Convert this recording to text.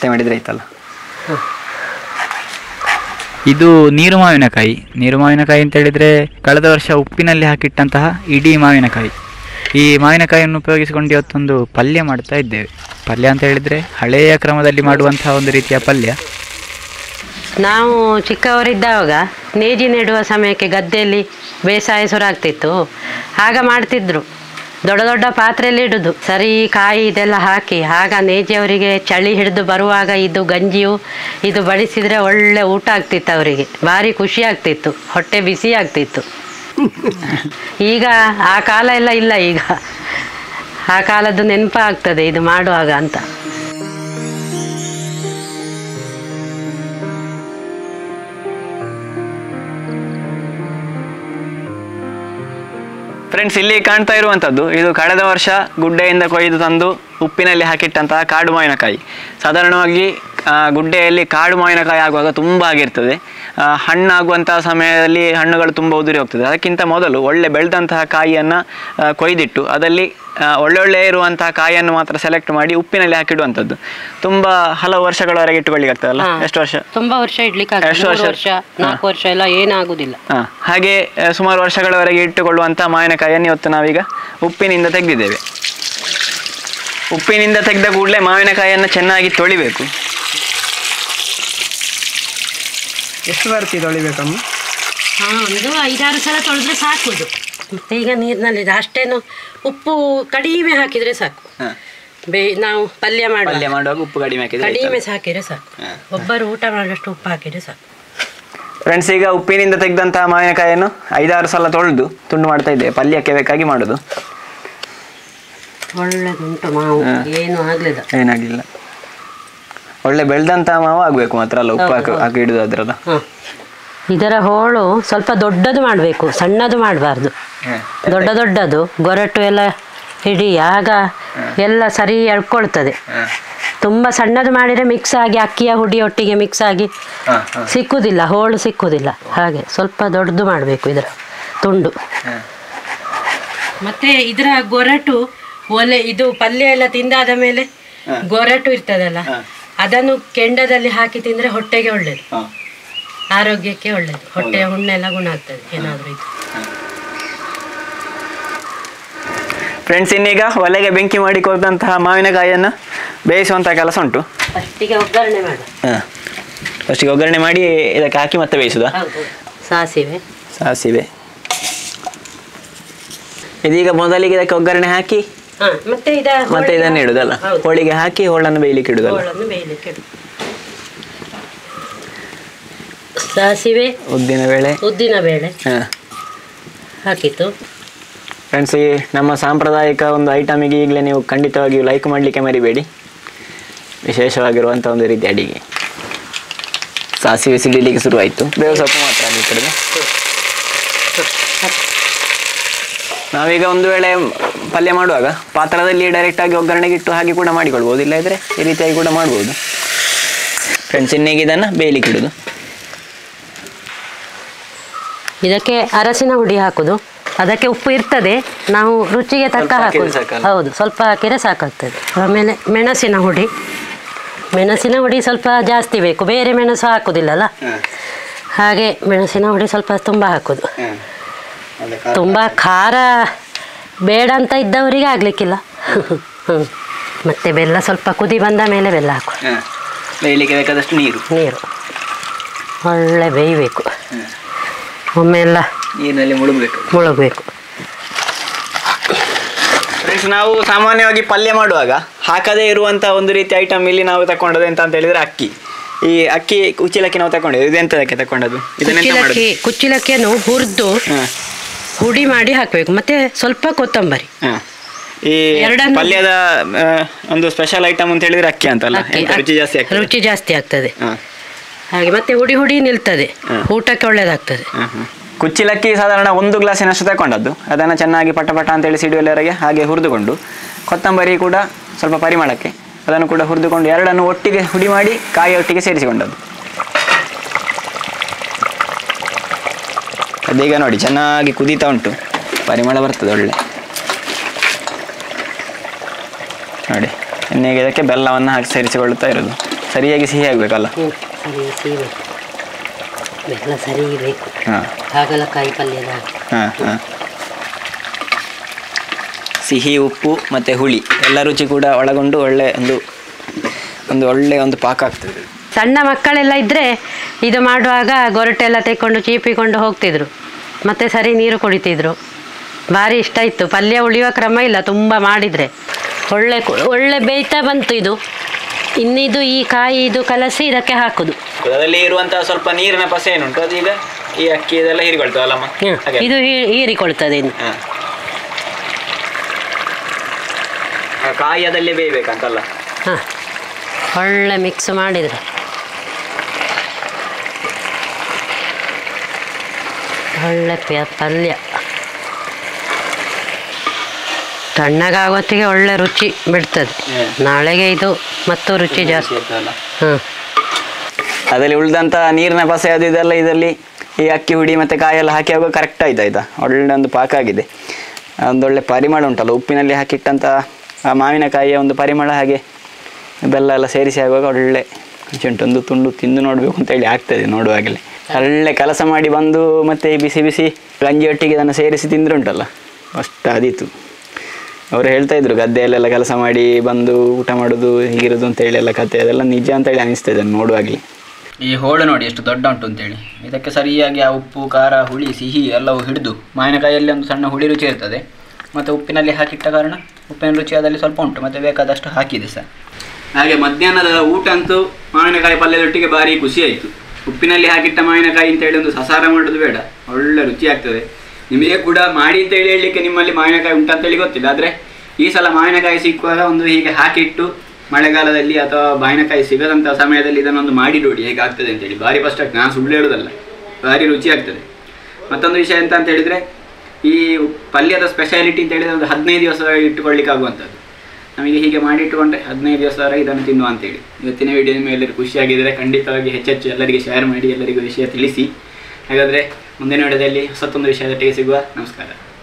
ಅಷ್ಟೇ ಮಾಡಿದ್ರೆ ಆಯ್ತಲ್ಲ ಇದು ನೀರು ಮಾವಿನಕಾಯಿ ನೀರು ಮಾವಿನಕಾಯಿ ಅಂತ ಹೇಳಿದ್ರೆ ಕಳೆದ ವರ್ಷ ಉಪ್ಪಿನಲ್ಲಿ ಹಾಕಿಟ್ಟಂತಹ ಇಡೀ ಮಾವಿನಕಾಯಿ ಈ ಮಾವಿನಕಾಯಿಯನ್ನು ಉಪಯೋಗಿಸಿಕೊಂಡು ಇವತ್ತೊಂದು ಪಲ್ಯ ಮಾಡ್ತಾ ಇದ್ದೇವೆ ಪಲ್ಯ ಅಂತ ಹೇಳಿದ್ರೆ ಹಳೆಯ ಕ್ರಮದಲ್ಲಿ ಮಾಡುವಂತಹ ಒಂದು ರೀತಿಯ ಪಲ್ಯ ನಾವು ಚಿಕ್ಕವರಿದ್ದಾಗ ನೇಜಿ ನೆಡುವ ಸಮಯಕ್ಕೆ ಗದ್ದೆಯಲ್ಲಿ ಬೇಸಾಯ ಶುರುವಾಗ್ತಿತ್ತು ಆಗ ಮಾಡ್ತಿದ್ರು ದೊಡ್ಡ ದೊಡ್ಡ ಪಾತ್ರೆಯಲ್ಲಿ ಇಡುದು ಸರಿ ಕಾಯಿ ಇದೆಲ್ಲ ಹಾಕಿ ಆಗ ನೇಜಿಯವರಿಗೆ ಚಳಿ ಹಿಡಿದು ಬರುವಾಗ ಇದು ಗಂಜಿಯು ಇದು ಬಡಿಸಿದರೆ ಒಳ್ಳೆ ಊಟ ಆಗ್ತಿತ್ತು ಅವರಿಗೆ ಭಾರಿ ಖುಷಿ ಆಗ್ತಿತ್ತು ಹೊಟ್ಟೆ ಬಿಸಿ ಆಗ್ತಿತ್ತು ಈಗ ಆ ಕಾಲ ಎಲ್ಲ ಇಲ್ಲ ಈಗ ಆ ಕಾಲದ್ದು ನೆನಪಾಗ್ತದೆ ಇದು ಮಾಡುವಾಗ ಅಂತ ಫ್ರೆಂಡ್ಸ್ ಇಲ್ಲಿ ಕಾಣ್ತಾ ಇರುವಂಥದ್ದು ಇದು ಕಳೆದ ವರ್ಷ ಗುಡ್ಡೆಯಿಂದ ಕೊಯ್ದು ತಂದು ಉಪ್ಪಿನಲ್ಲಿ ಹಾಕಿಟ್ಟಂತಹ ಕಾಡು ಮಾವಿನಕಾಯಿ ಸಾಧಾರಣವಾಗಿ ಆ, ಗುಡ್ಡೆಯಲ್ಲಿ ಕಾಡು ಮಾವಿನಕಾಯಿ ಆಗುವಾಗ ತುಂಬ ಆಗಿರ್ತದೆ ಆ, ಹಣ್ಣಾಗುವಂತಹ ಸಮಯದಲ್ಲಿ ಹಣ್ಣುಗಳು ತುಂಬ ಉದುರಿ ಹೋಗ್ತದೆ ಅದಕ್ಕಿಂತ ಮೊದಲು ಒಳ್ಳೆ ಬೆಳೆದಂತಹ ಕಾಯಿಯನ್ನು ಕೊಯ್ದಿಟ್ಟು ಅದರಲ್ಲಿ ಆ, ಒಳ್ಳೊಳ್ಳೆ ಇರುವಂತಹ ಕಾಯಿಯನ್ನು ಮಾತ್ರ ಸೆಲೆಕ್ಟ್ ಮಾಡಿ ಉಪ್ಪಿನಲ್ಲಿ ಹಾಕಿಡುವಂಥದ್ದು ತುಂಬ ಹಲವು ವರ್ಷಗಳವರೆಗೆ ಇಟ್ಟುಕೊಳ್ಳಿಕ್ಕೆ ಆಗ್ತದಲ್ಲ ಹಾ. ಎಷ್ಟು ವರ್ಷ ತುಂಬಾ ವರ್ಷ ಇಡ್ಲಿಕ್ಕೆ ಆಗ್ತದೆ. ಎಷ್ಟು ಮೂರು ವರ್ಷ? ವರ್ಷ ನಾಲ್ಕು ವರ್ಷ ಎಲ್ಲ ಏನಾಗುದಿಲ್ಲ ಹಾ, ಹಾಗೆ ಆ, ಸುಮಾರು ವರ್ಷಗಳವರೆಗೆ ಇಟ್ಟುಕೊಳ್ಳುವಂಥ ಮಾವಿನಕಾಯಿಯನ್ನು ಇವತ್ತು ನಾವೀಗ ಉಪ್ಪಿನಿಂದ ತೆಗೆದಿದ್ದೇವೆ ಉಪ್ಪಿನಿಂದ ತೆಗೆದ ಕೂಡಲೇ ಮಾವಿನಕಾಯಿಯನ್ನು ಚೆನ್ನಾಗಿ ತೊಳಿಬೇಕು ಎಷ್ಟು ಬರ್ತಿ ತೊಳಿಬೇಕಮ್ಮ ಹಾ ಒಂದು ಐದಾರು ಸಲ ತೊಳೆದ್ರೆ ಸಾಕುದು ಮತ್ತೆ ಈಗ ನೀರಿನಲ್ಲಿ ಅಷ್ಟೇನು ಉಪ್ಪು ಕಡಿಮೆ ಹಾಕಿದ್ರೆ ಸಾಕು ಹಾ. ಬೇ ನಾವು ಪಲ್ಯ ಪಲ್ಯ ಮಾಡುವ ಮಾಡುವಾಗ ಉಪ್ಪು ಕಡಿಮೆ ಹಾಕಿದ್ರೆ ಕಡಿಮೆ ಹಾಕಿದ್ರೆ ಸಾಕು ಒಬ್ಬರು ಊಟ ಮಾಡುವಷ್ಟು ಉಪ್ಪು ಹಾಕಿದ್ರೆ ಸಾಕು ಫ್ರೆಂಡ್ಸ್ ಈಗ ಉಪ್ಪಿನಿಂದ ತೆಗೆದಂತಹ ಮಾವಿನಕಾಯಿಯನ್ನು ಐದಾರು ಸಲ ತೊಳೆದು ತುಂಡು ಮಾಡ್ತಾ ಇದ್ದೇವೆ ಪಲ್ಯಕ್ಕೆ ಬೇಕಾಗಿ ಮಾಡೋದು ಒಳ್ಳೆದುಂಟು ಮಾವು ಹಾ. ಏನು ಆಗ್ಲಿಲ್ಲ ಏನಾಗಲಿಲ್ಲ ಒಳ್ಳೆ ಬೆಳೆದಂತಹ ಮಾವು ಆಗಬೇಕು ಮಾತ್ರ ಅಲ್ಲ ಉಪ್ಪು ಹಾಕಿ ಹಾಕಿ ಇಡುದು ಅದರದ ಹ. ಇದರ ಹೋಳು ಸ್ವಲ್ಪ ದೊಡ್ಡದು ಮಾಡಬೇಕು ಸಣ್ಣದು ಮಾಡಬಾರ್ದು ದೊಡ್ಡ ದೊಡ್ಡದು ಗೊರಟು ಎಲ್ಲ ಹಿಡಿ ಆಗ ಎಲ್ಲ ಸರಿ ಎಳ್ಕೊಳ್ತದೆ ತುಂಬ ಸಣ್ಣದು ಮಾಡಿದರೆ ಮಿಕ್ಸ್ ಆಗಿ ಅಕ್ಕಿಯ ಹುಡಿ ಒಟ್ಟಿಗೆ ಮಿಕ್ಸ್ ಆಗಿ ಸಿಕ್ಕುದಿಲ್ಲ ಹೋಳು ಸಿಕ್ಕುದಿಲ್ಲ ಹಾಗೆ ಸ್ವಲ್ಪ ದೊಡ್ಡದು ಮಾಡಬೇಕು ಇದರ ತುಂಡು ಮತ್ತೆ ಇದರ ಗೊರಟು ಒಲೆ ಇದು ಪಲ್ಯ ಎಲ್ಲ ತಿಂದಾದ ಮೇಲೆ ಗೊರಟು ಇರ್ತದಲ್ಲ ಅದನ್ನು ಕೆಂಡದಲ್ಲಿ ಹಾಕಿ ತಿಂದ್ರೆ ಹೊಟ್ಟೆಗೆ ಒಳ್ಳೇದು ಆರೋಗ್ಯಕ್ಕೆ ಒಳ್ಳೇದು ಹೊಟ್ಟೆಯ ಹುಣ್ಣೆಲ್ಲ ಗುಣ ಆಗ್ತದೆ ಏನಾದ್ರೂ ಇದು ಫ್ರೆಂಡ್ಸ್ ಇನ್ನೀಗ ಒಲೆಗೆ ಬೆಂಕಿ ಮಾಡಿ ಕೊಟ್ಟಂತಹ ಮಾವಿನಕಾಯಿಯನ್ನು ಬೇಯಿಸುವಂತಹ ಕೆಲಸ ಉಂಟು ಫಸ್ಟಿಗೆ ಒಗ್ಗರಣೆ ಮಾಡು ಫಸ್ಟಿಗೆ ಒಗ್ಗರಣೆ ಮಾಡಿ ಇದಕ್ಕೆ ಹಾಕಿ ಮತ್ತೆ ಬೇಯಿಸುದಾ ಹೌದು ಸಾಸಿವೆ ಸಾಸಿವೆ ಇದೀಗ ಮೊದಲಿಗೆ ಇದಕ್ಕೆ ಒಗ್ಗರಣೆ ಹಾಕಿ ಹಾ ಮತ್ತೆ ಇದ ಮತ್ತೆ ಇದನ್ನು ಇಡುದಲ್ಲ ಹೌದು. ಹೋಳಿಗೆ ಹಾಕಿ ಹೋಳನ್ನು ಬೇಯಲಿಕ್ಕೆ ಇಡುದಲ್ಲ ಹೋಳನ್ನು ಬೇಯಲಿಕ್ಕೆ ಇಡು. ಸಾಸಿವೆ ಉದ್ದಿನ ಬೇಳೆ ಉದ್ದಿನ ಬೇಳೆ ಹಾಂ ಹಾಕಿತ್ತು ಫ್ರೆಂಡ್ಸ್ ಈ ನಮ್ಮ ಸಾಂಪ್ರದಾಯಿಕ ಒಂದು ಐಟಮಿಗೆ ಈಗಲೇ ನೀವು ಖಂಡಿತವಾಗಿಯೂ ಲೈಕ್ ಮಾಡಲಿಕ್ಕೆ ಮರಿಬೇಡಿ ವಿಶೇಷವಾಗಿರುವಂಥ ಒಂದು ರೀತಿ ಅಡಿಗೆ ಸಾಸಿವೆ ಸಿಡಿಲಿಕ್ಕೆ ಶುರುವಾಯಿತು ಬೇವು ಸೊಪ್ಪು ಮಾತ್ರ ಅಲ್ಲಿ ಈ ಕಡೆಗೆ ನಾವೀಗ ಒಂದು ವೇಳೆ ಪಲ್ಯ ಮಾಡುವಾಗ ಪಾತ್ರದಲ್ಲಿ ಡೈರೆಕ್ಟಾಗಿ ಒಗ್ಗರಣೆಗೆ ಇಟ್ಟು ಹಾಗೆ ಕೂಡ ಮಾಡಿಕೊಳ್ಬೋದು ಇಲ್ಲದಿದ್ದರೆ ಈ ರೀತಿಯಾಗಿ ಕೂಡ ಮಾಡ್ಬೋದು ಫ್ರೆಂಡ್ಸ್ ಇನ್ನೀಗ ಇದನ್ನು ಬೇಯಲಿಕ್ಕೆ ಇಡೋದು ಇದಕ್ಕೆ ಅರಸಿನ ಹುಡಿ ಹಾಕುದು ಅದಕ್ಕೆ ಉಪ್ಪು ಇರ್ತದೆ ನಾವು ರುಚಿಗೆ ತಕ್ಕ ಸ್ವಲ್ಪ ಹಾಕಿದ್ರೆ ಹಾಕುದು ಸಾಕಲ್ಲ? ಹೌದು ಸ್ವಲ್ಪ ಹಾಕಿದ್ರೆ ಸಾಕಾಗ್ತದೆ ಆಮೇಲೆ ಮೆಣಸಿನ ಹುಡಿ ಮೆಣಸಿನ ಹುಡಿ ಸ್ವಲ್ಪ ಜಾಸ್ತಿ ಬೇಕು ಬೇರೆ ಮೆಣಸು ಹಾಕುದಿಲ್ಲಲ್ಲ ಹಾಗೆ ಮೆಣಸಿನ ಹುಡಿ ಸ್ವಲ್ಪ ತುಂಬ ಹಾಕುದು ತುಂಬ ಖಾರ ಬೇಡ ಅಂತ ಇದ್ದವರಿಗೆ ಆಗ್ಲಿಕ್ಕಿಲ್ಲ ಹ್ಮ್. ಮತ್ತೆ ಬೆಲ್ಲ ಸ್ವಲ್ಪ ಕುದಿ ಬಂದ ಮೇಲೆ ಬೆಲ್ಲ ಹಾಕು ಬೇಯಲಿಕ್ಕೆ ಬೇಕಾದಷ್ಟು ನೀರು ನೀರು ಒಳ್ಳೆ ಬೇಯಬೇಕು ಒಮ್ಮೆ ಎಲ್ಲ ನೀರಿನಲ್ಲಿ ಮುಳುಗಬೇಕು ಮುಳುಗಬೇಕು ಫ್ರೆಂಡ್ಸ್ ನಾವು ಸಾಮಾನ್ಯವಾಗಿ ಪಲ್ಯ ಮಾಡುವಾಗ ಹಾಕದೇ ಇರುವಂತ ಒಂದು ರೀತಿ ಐಟಮ್ ಇಲ್ಲಿ ನಾವು ತಕೊಂಡದ್ದು ಎಂತ ಅಂತ ಹೇಳಿದ್ರೆ ಅಕ್ಕಿ ಈ ಅಕ್ಕಿ ಕುಚ್ಚಿಲಕ್ಕಿ ನಾವು ತಕೊಂಡಿದ್ದು ಇದೆಂತದಕ್ಕೆ ತಕೊಂಡದ್ದು ಇದನ್ನೆಂತ ಮಾಡೋದು ಕುಚ್ಚಿಲಕ್ಕಿ ಕುಚ್ಚಿಲಕ್ಕಿಯನ್ನು ಹುರಿದು ಹಾ, ಹುಡಿ ಮಾಡಿ ಹಾಕಬೇಕು ಮತ್ತೆ ಸ್ವಲ್ಪ ಕೊತ್ತಂಬರಿ ಹಾ. ಈ ಎರಡನ್ನು- ಪಲ್ಯದ ಆ, ಒಂದು ಸ್ಪೆಷಲ್ ಐಟಮ್ ಅಂತ ಹೇಳಿದ್ರೆ ಅಕ್ಕಿ ಅಂತಲ್ಲ ಅಕ್ಕಿ- ಎಂತ ರುಚಿ ಜಾಸ್ತಿ ಆಗ್ತದೆ ರುಚಿ ಜಾಸ್ತಿ ಆಗ್ತದೆ ಹಾ, ಹಾಗೆ ಮತ್ತೆ ಹುಡಿ ಹುಡಿ ನಿಲ್ತದೆ ಹಾ. ಊಟಕ್ಕೆ ಒಳ್ಳೇದಾಗ್ತದೆ ಹಾ, ಹಾ. ಕುಚ್ಚಿಲಕ್ಕಿ ಸಾಧಾರಣ ಒಂದು ಗ್ಲಾಸಿನಷ್ಟು ತಕೊಂಡದ್ದು ಅದನ್ನು ಚೆನ್ನಾಗಿ ಪಟ ಪಟ ಅಂತೇಳಿ ಸಿಡಿಯುವವರೆಗೆ ಹಾಗೆ ಹುರಿದುಕೊಂಡು ಕೊತ್ತಂಬರಿ ಕೂಡ ಸ್ವಲ್ಪ ಪರಿಮಳಕ್ಕೆ ಅದನ್ನು ಕೂಡ ಹುರಿದುಕೊಂಡು ಎರಡನ್ನು ಒಟ್ಟಿಗೆ ಹುಡಿ ಮಾಡಿ ಕಾಯಿ ಒಟ್ಟಿಗೆ ಸೇರಿಸಿಕೊಂಡದ್ದು ಅದೀಗ ನೋಡಿ ಚೆನ್ನಾಗಿ ಕುದೀತಾ ಉಂಟು ಪರಿಮಳ ಬರ್ತದೆ ಒಳ್ಳೆ ನೋಡಿ ಇನ್ನೀಗ ಇದಕ್ಕೆ ಬೆಲ್ಲವನ್ನು ಹಾಕಿ ಸೇರಿಸಿಕೊಳ್ಳುತ್ತಾ ಇರೋದು ಸರಿಯಾಗಿ ಸಿಹಿ ಆಗಬೇಕಲ್ಲ ಹ್ಞೂ ಸರಿ ಸೀಬೇಕು ಬೆಲ್ಲ ಸರಿ ಬೇಕು ಹಾಂ ಹಾಗಲಕಾಯಿ ಪಲ್ಯದ ಹಾಂ ಹಾಂ ಸಿಹಿ ಉಪ್ಪು ಮತ್ತು ಹುಳಿ ಎಲ್ಲ ರುಚಿ ಕೂಡ ಒಳಗೊಂಡು ಒಳ್ಳೆ ಒಂದು ಒಂದು ಒಳ್ಳೆ ಒಂದು ಪಾಕ ಆಗ್ತದೆ ಸಣ್ಣ ಮಕ್ಕಳೆಲ್ಲ ಇದ್ದರೆ ಇದು ಮಾಡುವಾಗ ಗೊರಟೆಲ್ಲ ತೆಕ್ಕೊಂಡು ಚೀಪಿಕೊಂಡು ಹೋಗ್ತಿದ್ರು ಮತ್ತೆ ಸರಿ ನೀರು ಕುಡಿತಿದ್ರು ಭಾರಿ ಇಷ್ಟ ಇತ್ತು ಪಲ್ಯ ಉಳಿಯುವ ಕ್ರಮ ಇಲ್ಲ ತುಂಬ ಮಾಡಿದರೆ ಒಳ್ಳೆ ಕು- ಒಳ್ಳೆ ಬೇಯ್ತಾ ಬಂತು ಇದು ಇನ್ನಿದು ಈ ಕಾಯಿ ಇದು ಕಲಸಿ ಇದಕ್ಕೆ ಹಾಕುದು ಅದರಲ್ಲಿ ಇರುವಂತಹ ಸ್ವಲ್ಪ ನೀರಿನ ಪಸೆ ಏನುಂಟು ಅದೀಗ ಈ ಅಕ್ಕಿ ಇದೆಲ್ಲ ಹೀರಿಕೊಳ್ತಾವಲ್ಲಮ್ಮ ಹ್ಮ್. ಹಾಗೆ ಇದು ಹೀ- ಹೀರಿಕೊಳ್ತದೆ ಇನ್ನು ಹಾಂ ಕಾಯಿ ಅದಲ್ಲೇ ಬೇಯಬೇಕಂತಲ್ಲ ಹಾಂ ಒಳ್ಳೆ ಮಿಕ್ಸ್ ಮಾಡಿದರೆ ಒಳ್ಳೆ ಪ- ಪಲ್ಯ ತಣ್ಣಗಾಗೋತ್ತಿಗೆ ಒಳ್ಳೆ ರುಚಿ ಬಿಡ್ತದೆ ಹ್ಮ್. ನಾಳೆಗೆ ಇದು ಮತ್ತು ರುಚಿ ಜಾಸ್ತಿ ಹಾಂ ಅದರಲ್ಲಿ ಉಳಿದಂಥ ನೀರಿನ ಪಸೆ ಅದು ಇದೆಲ್ಲ ಇದರಲ್ಲಿ ಈ ಅಕ್ಕಿ ಹುಡಿ ಮತ್ತು ಕಾಯೆಲ್ಲ ಹಾಕಿ ಆಗುವಾಗ ಕರೆಕ್ಟ್ ಆಯ್ತು ಆಯ್ತಾ ಒಳ್ಳೆ ಒಂದು ಪಾಕ ಆಗಿದೆ ಒಂದೊಳ್ಳೆ ಪರಿಮಳ ಉಂಟಲ್ಲ ಉಪ್ಪಿನಲ್ಲಿ ಹಾಕಿಟ್ಟಂಥ ಆ ಮಾವಿನಕಾಯಿಯ ಒಂದು ಪರಿಮಳ ಹಾಗೆ ಬೆಲ್ಲ ಎಲ್ಲ ಸೇರಿಸಿ ಆಗುವಾಗ ಒಳ್ಳೆ ರುಚಿ ಉಂಟು ಒಂದು ತುಂಡು ತಿಂದು ನೋಡಬೇಕು ಅಂತೇಳಿ ಆಗ್ತದೆ ನೋಡುವಾಗಲೇ ಒಳ್ಳೆ ಕೆಲಸ ಮಾಡಿ ಬಂದು ಮತ್ತೆ ಈ ಬಿಸಿ ಬಿಸಿ ಗಂಜಿಯೊಟ್ಟಿಗೆ ಇದನ್ನು ಸೇರಿಸಿ ತಿಂದ್ರೆ ಉಂಟಲ್ಲ ಅಷ್ಟು ಆದೀತು ಅವರು ಹೇಳ್ತಾ ಇದ್ರು ಗದ್ದೆಯಲ್ಲೆಲ್ಲ ಕೆಲಸ ಮಾಡಿ ಬಂದು ಊಟ ಮಾಡೋದು ಹೀಗಿರೋದು ಅಂತೇಳಿ ಎಲ್ಲ ಕತೆ ಅದೆಲ್ಲ ನಿಜ ಅಂತೇಳಿ ಅನಿಸ್ತದೆ ಅದನ್ನು ನೋಡುವಾಗಲೇ ಈ ಹೋಳು ನೋಡಿ ಎಷ್ಟು ದೊಡ್ಡ ಉಂಟು ಅಂತೇಳಿ ಇದಕ್ಕೆ ಸರಿಯಾಗಿ ಆ ಉಪ್ಪು ಖಾರ ಹುಳಿ ಸಿಹಿ ಎಲ್ಲವೂ ಹಿಡಿದು ಮಾವಿನಕಾಯಿಯಲ್ಲಿ ಒಂದು ಸಣ್ಣ ಹುಳಿ ರುಚಿ ಇರ್ತದೆ ಮತ್ತು ಉಪ್ಪಿನಲ್ಲಿ ಹಾಕಿಟ್ಟ ಕಾರಣ ಉಪ್ಪಿನ ರುಚಿ ಅದರಲ್ಲಿ ಸ್ವಲ್ಪ ಉಂಟು ಮತ್ತು ಬೇಕಾದಷ್ಟು ಹಾಕಿದೆ ಸರ್ ಹಾಗೆ ಮಧ್ಯಾಹ್ನದ ಊಟ ಅಂತೂ ಮಾವಿನಕಾಯಿ ಪಲ್ಯದೊಟ್ಟಿಗೆ ಭಾರಿ ಖುಷಿ ಆಯಿತು ಉಪ್ಪಿನಲ್ಲಿ ಹಾಕಿಟ್ಟ ಮಾವಿನಕಾಯಿ ಅಂತೇಳಿ ಒಂದು ಸಸಾರ ಮಾಡೋದು ಬೇಡ ಒಳ್ಳೆ ರುಚಿ ಆಗ್ತದೆ ನಿಮಗೆ ಕೂಡ ಮಾಡಿ ಅಂತ ಹೇಳಿ ಹೇಳಲಿಕ್ಕೆ ನಿಮ್ಮಲ್ಲಿ ಮಾವಿನಕಾಯಿ ಉಂಟಂತೇಳಿ ಗೊತ್ತಿಲ್ಲ ಆದರೆ ಈ ಸಲ ಮಾವಿನಕಾಯಿ ಸಿಕ್ಕುವಾಗ ಒಂದು ಹೀಗೆ ಹಾಕಿಟ್ಟು ಮಳೆಗಾಲದಲ್ಲಿ ಅಥವಾ ಮಾವಿನಕಾಯಿ ಸಿಗದಂಥ ಸಮಯದಲ್ಲಿ ಇದನ್ನೊಂದು ಮಾಡಿ ನೋಡಿ ಹೇಗೆ ಆಗ್ತದೆ ಅಂತೇಳಿ ಭಾರಿ ಫಸ್ಟ್ ಆಗ್ತದೆ ನಾನು ಸುಳ್ಳು ಹೇಳೋದಲ್ಲ ಭಾರಿ ರುಚಿ ಆಗ್ತದೆ ಮತ್ತೊಂದು ವಿಷಯ ಎಂತ ಅಂತ ಹೇಳಿದರೆ ಈ ಪಲ್ಯದ ಸ್ಪೆಷಾಲಿಟಿ ಅಂತ ಹೇಳಿದ್ರೆ ಒಂದು ಹದಿನೈದು ದಿವಸ ಇಟ್ಟುಕೊಳ್ಳಿಕ್ಕೆ ಆಗುವಂಥದ್ದು ನಮಗೆ ಹೀಗೆ ಮಾಡಿ ಇಟ್ಟುಕೊಂಡ್ರೆ ಹದಿನೈದು ದಿವಸವರೆಗೆ ಇದನ್ನು ತಿನ್ನುವ ಅಂತೇಳಿ ಇವತ್ತಿನ ವಿಡಿಯೋ ಮೇಲೆ ಎಲ್ಲರೂ ಖುಷಿಯಾಗಿದ್ದರೆ ಖಂಡಿತವಾಗಿ ಹೆಚ್ಚೆಚ್ಚು ಎಲ್ಲರಿಗೆ ಶೇರ್ ಮಾಡಿ ಎಲ್ಲರಿಗೂ ವಿಷಯ ತಿಳಿಸಿ ಹಾಗಾದರೆ ಮುಂದಿನ ವಿಡಿಯೋದಲ್ಲಿ ಹೊಸತ್ತೊಂದು ವಿಷಯದೊಟ್ಟಿಗೆ ಸಿಗುವ ನಮಸ್ಕಾರ